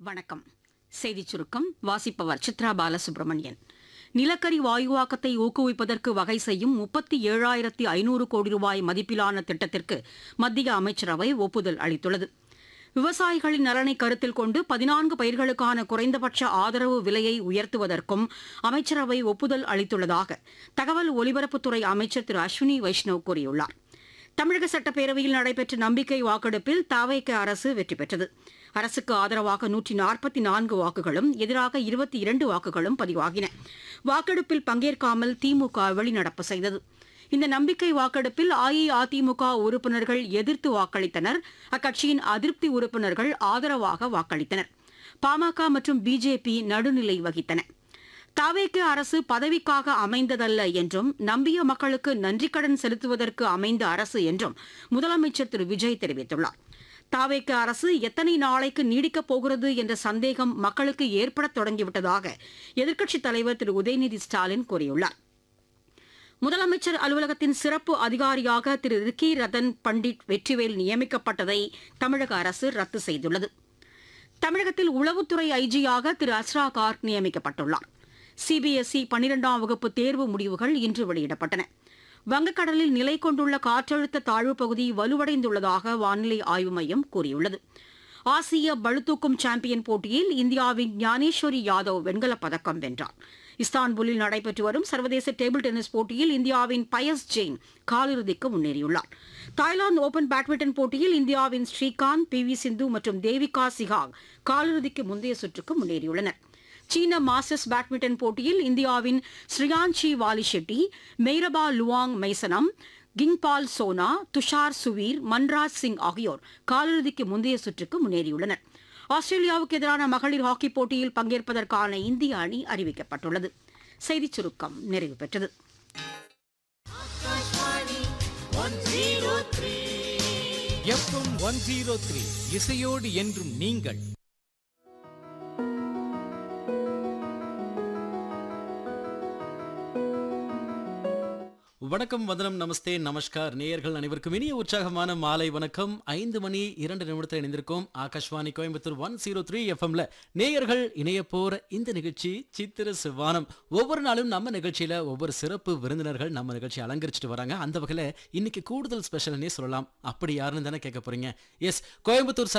வணக்கம் செய்திச் சுருக்கம் வாசிப்பவர் சித்ரா பாலசுப்ரமணியன் நிலக்கரி வாயுவாக்கத்தை ஊக்குவிப்பதற்கு வகை செய்யும் முப்பத்தி ஏழாயிரத்தி ஐநூறு கோடி ரூபாய் மதிப்பிலான திட்டத்திற்கு மத்திய அமைச்சரவை ஒப்புதல் அளித்துள்ளது விவசாயிகளின் நலனை கருத்தில் கொண்டு பதினான்கு பயிர்களுக்கான குறைந்தபட்ச ஆதரவு விலையை உயர்த்துவதற்கும் அமைச்சரவை ஒப்புதல் அளித்துள்ளதாக தகவல் ஒலிபரப்புத்துறை அமைச்சர் திரு அஸ்வினி வைஷ்ணவ் கூறியுள்ளார் தமிழக சட்டப்பேரவையில் நடைபெற்ற நம்பிக்கை வாக்கெடுப்பில் தவேக அரசு வெற்றி பெற்றது அரசுக்கு ஆதரவாக நூற்றி நாற்பத்தி நான்கு வாக்குகளும் எதிராக இருபத்தி இரண்டு வாக்குகளும் பதிவாகின வாக்கெடுப்பில் பங்கேற்காமல் திமுக வெளிநடப்பு செய்தது இந்த நம்பிக்கை வாக்கெடுப்பில் அஇஅதிமுக உறுப்பினர்கள் எதிர்த்து வாக்களித்தனர் அக்கட்சியின் அதிருப்தி உறுப்பினர்கள் ஆதரவாக வாக்களித்தனர் பாமக மற்றும் பிஜேபி நடுநிலை வகித்தன தாவேக்கு அரசு பதவிக்காக அமைந்ததல்ல என்றும் நம்பிய மக்களுக்கு நன்றிக்கடன் செலுத்துவதற்கு அமைந்த அரசு என்றும் முதலமைச்சர் திரு விஜய் தெரிவித்துள்ளார் தாவேக்கு அரசு எத்தனை நாளைக்கு நீடிக்கப் போகிறது என்ற சந்தேகம் மக்களுக்கு ஏற்படத் தொடங்கிவிட்டதாக எதிர்க்கட்சித் தலைவர் திரு உதயநிதி ஸ்டாலின் கூறியுள்ளார் முதலமைச்சர் அலுவலகத்தின் சிறப்பு அதிகாரியாக திரு ரிக்கி ரத்தன் பண்டிட் வெற்றிவேல் நியமிக்கப்பட்டதை தமிழக அரசு ரத்து செய்துள்ளது தமிழகத்தில் உளவுத்துறை ஐஜியாக திரு அஸ்ரா கார்க் நியமிக்கப்பட்டுள்ளார் சிபிஎஸ்இ பனிரெண்டாம் வகுப்பு தேர்வு முடிவுகள் இன்று வெளியிடப்பட்டன வங்கக்கடலில் நிலை கொண்டுள்ள காற்றழுத்த தாழ்வுப் பகுதி வலுவடைந்துள்ளதாக வானிலை ஆய்வு மையம் கூறியுள்ளது ஆசிய பளுதூக்கும் சாம்பியன் போட்டியில் இந்தியாவின் ஞானேஸ்வரி யாதவ் வெண்கலப் பதக்கம் வென்றார் இஸ்தான்புல்லில் நடைபெற்று வரும் சர்வதேச டேபிள் டென்னிஸ் போட்டியில் இந்தியாவின் பயஸ் ஜெயின் காலிறுதிக்கு முன்னேறியுள்ளார் தாய்லாந்து ஓபன் பேட்மிண்டன் போட்டியில் இந்தியாவின் ஸ்ரீகாந்த் பி வி சிந்து மற்றும் தேவிகா சிகாக் காலிறுதிக்கு முந்தைய சுற்றுக்கு முன்னேறியுள்ளனர் சீன மாஸ்டர்ஸ் பேட்மிண்டன் போட்டியில் இந்தியாவின் ஸ்ரீயான்ஷி வாலிஷெட்டி மெய்ரபா லுவாங் மைசனம் கிங்பால் சோனா துஷார் சுவீர் மன்ராஜ் சிங் ஆகியோர் காலிறுதிக்கு முந்தைய சுற்றுக்கு முன்னேறியுள்ளனர் ஆஸ்திரேலியாவுக்கு எதிரான மகளிர் ஹாக்கி போட்டியில் பங்கேற்பதற்கான இந்திய அணி அறிவிக்கப்பட்டுள்ளது செய்திச் சுருக்கம் நிறைவு பெற்றது எஃப்எம் ஒன் ஜீரோ த்ரீ இசையோடு என்றும் நீங்கள் வணக்கம் வந்தனம் நமஸ்தே நமஸ்கார் நேயர்கள் அனைவருக்கும் இனிய உற்சாகமான மாலை வணக்கம் ஐந்து மணி இரண்டு நிமிடத்தில் இணைந்திருக்கோம் Akashvani Coimbatore one zero three எஃப்எம்ல நேயர்கள் இணைய போற இந்த நிகழ்ச்சி சித்திர சிவானம் ஒவ்வொரு நாளும் நம்ம நிகழ்ச்சியில ஒவ்வொரு சிறப்பு விருந்தினர்கள் நம்ம நிகழ்ச்சி அலங்கரிச்சிட்டு வராங்க அந்த வகையில இன்னைக்கு கூடுதல் ஸ்பெஷல்னே சொல்லலாம் அப்படி யாருன்னு தானே கேட்க போறீங்க எஸ் கோயம்புத்தூர்